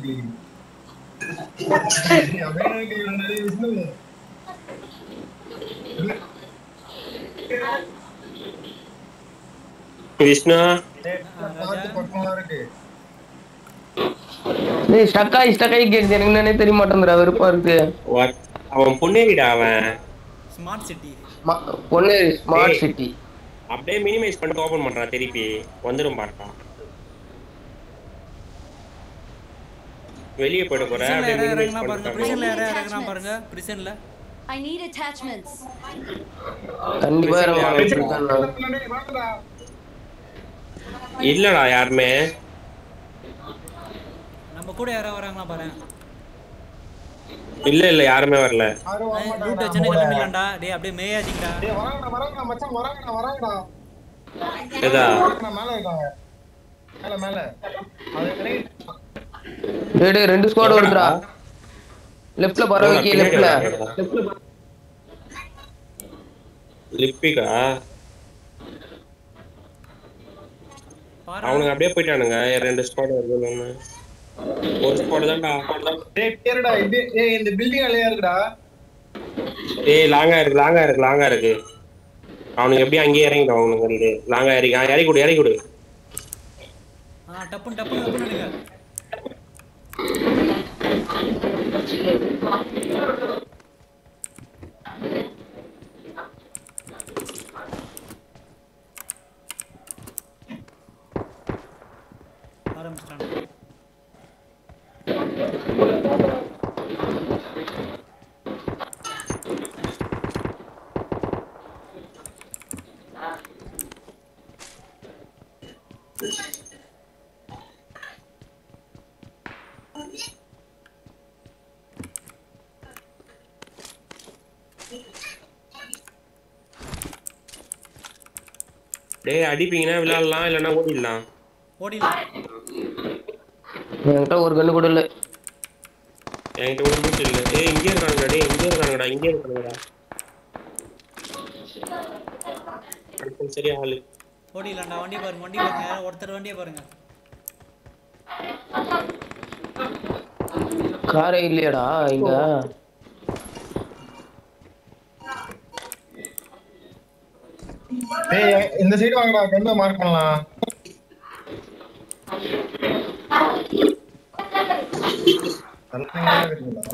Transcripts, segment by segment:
விஷ்ணு டேய் ஸ்டக் ஆகி ஸ்டக் ஆகி கேக்குது எனக்கு என்னன்னே தெரிய மாட்டேங்குதுடா வெறுப்பா இருக்கு what? அவன் பொன்னேரிடா அவன் ஸ்மார்ட் சிட்டி ம- பொண்ணு ஸ்மார்ட் டேய். சிட்டி அப்படியே மினிமைஸ் பண்ணிட்டு ஓபன் பண்றான் திருப்பி வந்துடும் பாட்டான் வெளியே போயிட போற பிரிசன்ல அப்படியே யாரா minimize இறங்குனா பாருங்க பண்ணிட்டான். பிரிசன்ல யாரா இறங்குனா பாருங்க பிரிசன்ல I need attachments. கண்டிப்பா Prison இறங்க யாரும் இருக்கான் இல்லடா யாருமே நம்ம கூட யாரா வராங்களா பாருங்க இல்ல இல்ல யாருமே வரல ரூட் வச்சுன்னு கிளம்பிடலாம்டா டேய் அப்படியே மேயாதீங்கடா ஏதா டேய் டேய் ரெண்டு ஸ்குவாட் வருதுடா லெஃப்ட்ல பரவாயில்லை லெஃப்ட்ல லிப்பிகா பாரு அவனுங்க அப்படியே போயிட்டானுங்க ரெண்டு ஸ்குவாட் வருதுன்னு ஒரு ஸ்குவாட் தான்டா இந்த பில்டிங் அலையா இருக்குடா ஏய் லாங்கா இருக்கு லாங்கா இருக்கு லாங்கா இருக்கு அவனுக்கு எப்படி அங்கேயே இறங்கிடும் அவனுக்கு ரெண்டு லாங்கா இறங்கி ஆ, இறக்கி கொடு இறக்கி கொடு ஆ டப்புன்னு டப்புன்னு டப்புன்னு எடுங்க ஆரம்பிச்சிட்டாங்க டேய் அடிப்பீங்கன்னா விளையாடலாம் இல்லைன்னா ஓடிடலாம் ஓடிடலாம் என்கிட்ட ஒரு கண்ணு கூட இல்ல என்கிட்ட ஒரு மூச்சு இல்லை ஏய் இங்கே இருக்கானுங்கடா டேய் இங்கே இருக்கானுங்கடா இங்கே இருக்கானுங்கடா சரியா ஆளு ஓடிடலாம்டா வண்டி பாருங்க வண்டி பாருங்க யாரோ ஒருத்தர் வண்டியை பாருங்க காரே இல்லையாடா இங்க டேய் இந்த சைடு வாங்கடா கண்ணை மார்க் பண்ணலாம் தனித்தனியா இருக்குங்களா?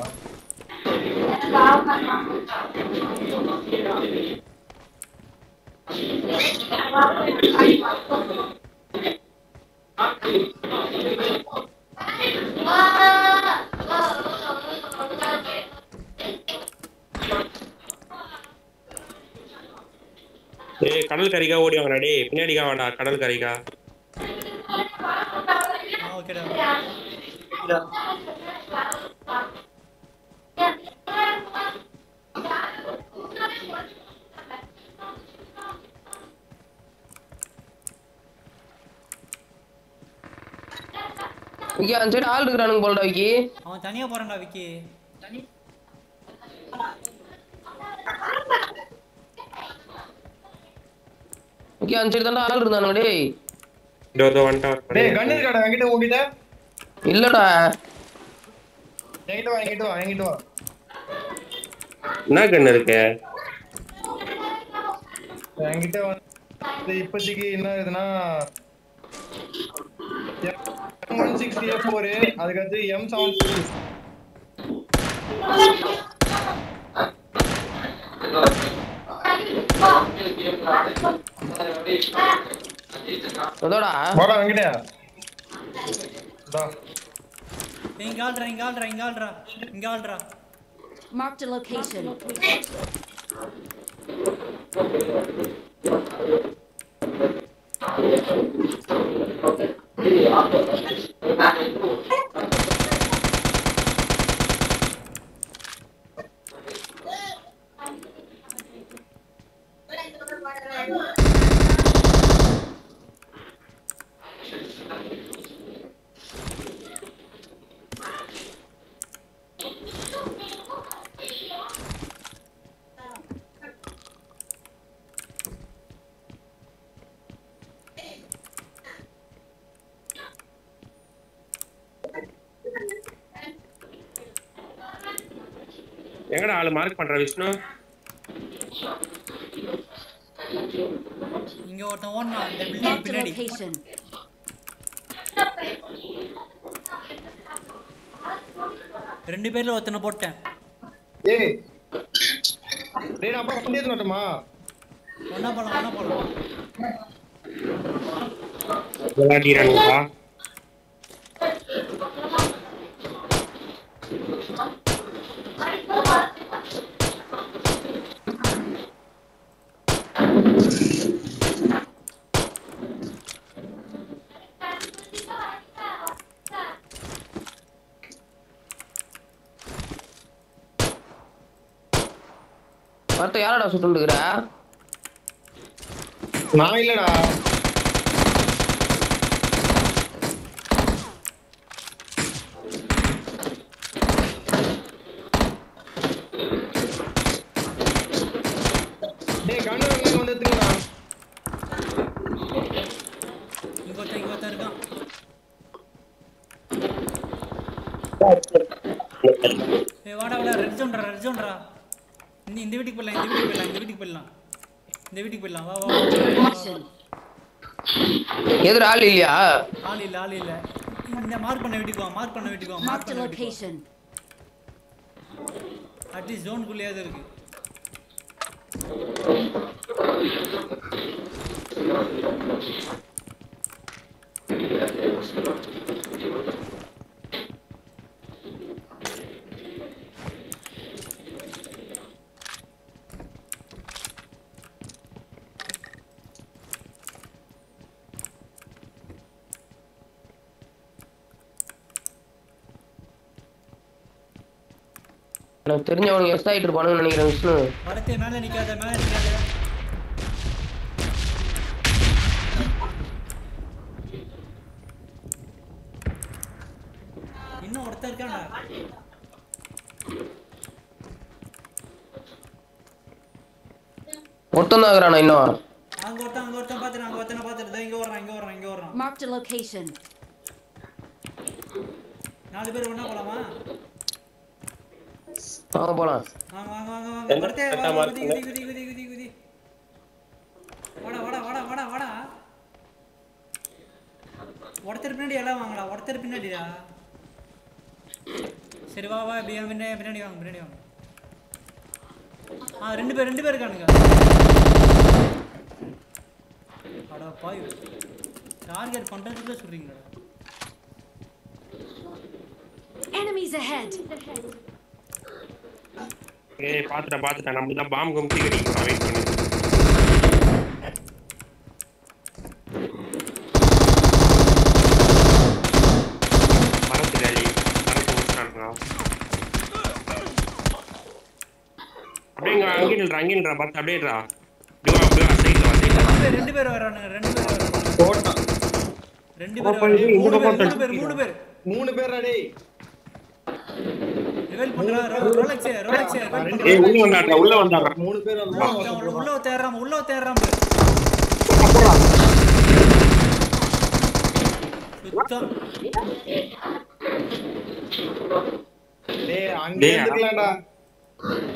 டேய் கடல் கரைக்கா ஓடி வாங்கடா டேய் பின்னாடிக்கா வாடா கடல் கரைக்கா ஆ ஓகேடா விக்கி அந்த சைடு ஆள் இருக்கிறானுங்க போலடா விக்கி அவன் தனியா போறான்டா விக்கி விக்கி அந்த சைடு தான்டா ஆள் இருந்தானுங்க டேய் இதோ இதோ வந்துட்டான் டேய் கண்ணு இருக்காடா என்கிட்ட உங்ககிட்ட இல்லடா என்கிட்ட வா என்கிட்ட வா என்கிட்ட வா என்ன கண்ணு இருக்கு என்கிட்ட வந்து இப்போதைக்கு என்ன இருக்குதுன்னா ஒன் சிக்ஸ்டி எஃப் ஃபோரு அதுக்கடுத்து எம் செவன் அதோடா வாடா என்கிட்ட இதா. இங்க ஆள்றா இங்க ஆள்றா இங்க ஆள்றா இங்க ஆள்றா Marked a location. எங்கடா ஆளு மார்க் பண்ற விஷ்ணு இங்க ஒருத்தன் ஓடுனான் இந்த பில்டிங் Marked a பின்னாடி location. ரெண்டு பேர்ல ஒருத்தனை போட்டேன் ஏய் டேய் நான் அப்புறம் வண்டி எடுத்து வரட்டுமா ஒன்னா போலாம் ஒன்னா போலாம் விளையாடிறானுங்களா மரத்தை யாரடா சுட்டுண்டுக்குற நான் இல்லடா டேய் கண்ணு வந்து வந்து எடுத்துக்கடா இங்க ஒருத்தன் இங்க ஒருத்தன் இருக்கான் ஏய் வாடா வாடா ரெட் ஜோன்டா ரெட் ஜோன்டா இந்த இந்த வீட்டுக்கு போயிடலாம் இந்த வீட்டுக்கு போயிடலாம் இந்த வீட்டுக்கு போயிடலாம் இந்த வீட்டுக்கு போயிடலாம் வா வா வா, வா Location. எதிர ஆள் இல்லையா ஆள் இல்ல ஆள் இல்ல இந்த மார்க் பண்ண வீட்டுக்கு வா மார்க் பண்ண வீட்டுக்கு வா மார்க் Marked a பண்ண வீட்டுக்கு location. அட்லீஸ்ட் ஜோனுக்குள்ளேயாவது இருக்கு எனக்கு தெரிஞ்சவனுக்கு எஸ் ஆயிட்டு இருப்பானுன்னு நினைக்கிறேன் விஷ்ணு வரத்தே மேல நிக்காத மேல நிக்காத இன்னும் ஒருத்தன் இருக்கான்டா ஒருத்தன் தான் இருக்கிறானா இன்னும் அங்க ஒருத்தன் அங்க ஒருத்தன் பாத்துட்டு அங்க ஒருத்தனை பாத்துட்டு இதோ இங்க வர்றான் இங்க வர்றான் இங்க வர்றான் Marked a location. நாலு பேர் ஒண்ணா போலாமா வாங்க போலாம் வாங்க வாங்க வாங்க வாங்க எந்த வரத்தே வா, கட்டா வா, குதி மார்க்குங்க? குதி குதி குதி குதி குதி வாடா வாடா வாடா வாடா வாடா ஒருத்தர் பின்னாடி எல்லாம் வாங்கடா ஒருத்தர் பின்னாடிடா சரி வா வா இப்படி என் பின்னாடி பின்னாடி வாங்க பின்னாடி வாங்க ஆ ரெண்டு பேர் ரெண்டு பேர் இருக்கானுங்க அடா பாய் டார்கெட் பண்றதுக்குள்ள சொல்றீங்களா Enemies ahead. ஏய் பாத்துட்டேன் பாத்துட்டேன் நம்ம தான் பாம்பு கும்தி கிடைக்கும் வெயிட் பண்ணி மரத்து வேலி மரத்து முடிச்சானுங்களா அப்படியே இங்க அங்கே நில்றா அங்கே நில்றா பார்த்து அப்படியே இருடா இதுவா அப்படியே சைட்ல வா சைட்ல ரெண்டு பேர் ரெண்டு பேர் வரானுங்க ரெண்டு பேர் வரானுங்க போட்டான் ரெண்டு பேர் அப்பா, இது வரானுங்க. இந்த மூணு பேர் பக்கம் மூணு பேர் மூணு பேர் மூணு பேர்டா டேய் ரிவைல் பண்றா ரோலக்ஸ் ரோலக்ஸ் ஏய் உள்ள வந்தாடா உள்ள வந்தாடா மூணு பேர் வந்து உள்ள தேடுறான் உள்ள தேடுறான் பாரு. சுத்தம் டேய் அங்க டேய், எடுத்துக்கலாம்டா